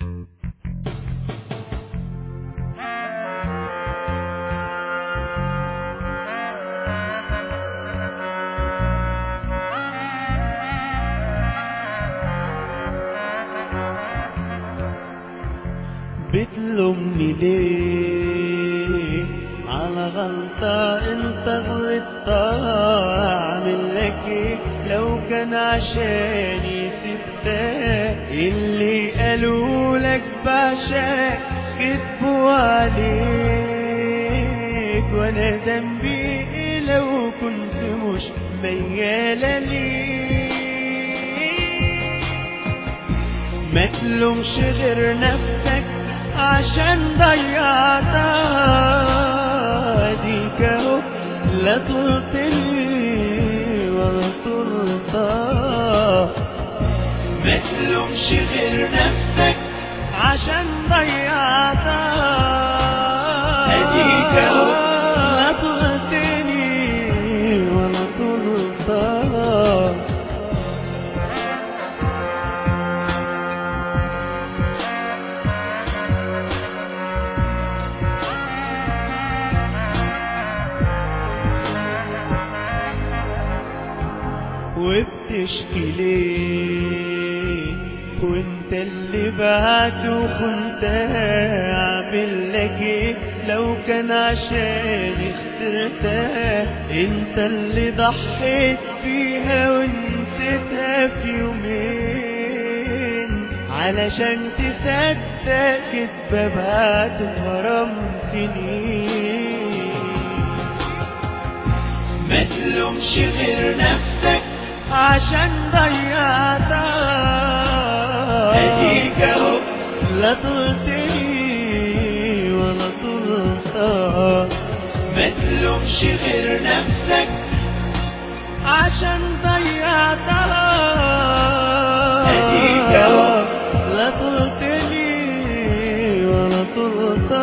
بتلومني ليه على غلطة انت غلطتها اعمل لك ايه لو كان عشاني سبتها اللي قالوا لك بعشاك كذبوا عليك وانا ذنبي ايه لو كنت مش ميالة ليك ما تلومش غير نفسك عشان ضيعتها ديك اهو لا طلتني ولا طلتها ما تلومش غير نفسك عشان ضيعتها اديك اهو لا طلتني ولا طلتها وبتشكي ليه وانت اللي بعت وكنت اعمل لك ايه لو كان عشاني خسرتها انت اللي ضحيت بيها ونسيتها في يومين علشان تصدق كدبة بعد غرام سنين ما تلومش غير نفسك عشان ضيعتها اديك اهو لا طلتني ولا طلتها ما تلومش غير نفسك عشان ضيعتها اديك اهو لا طلتني ولا طلتها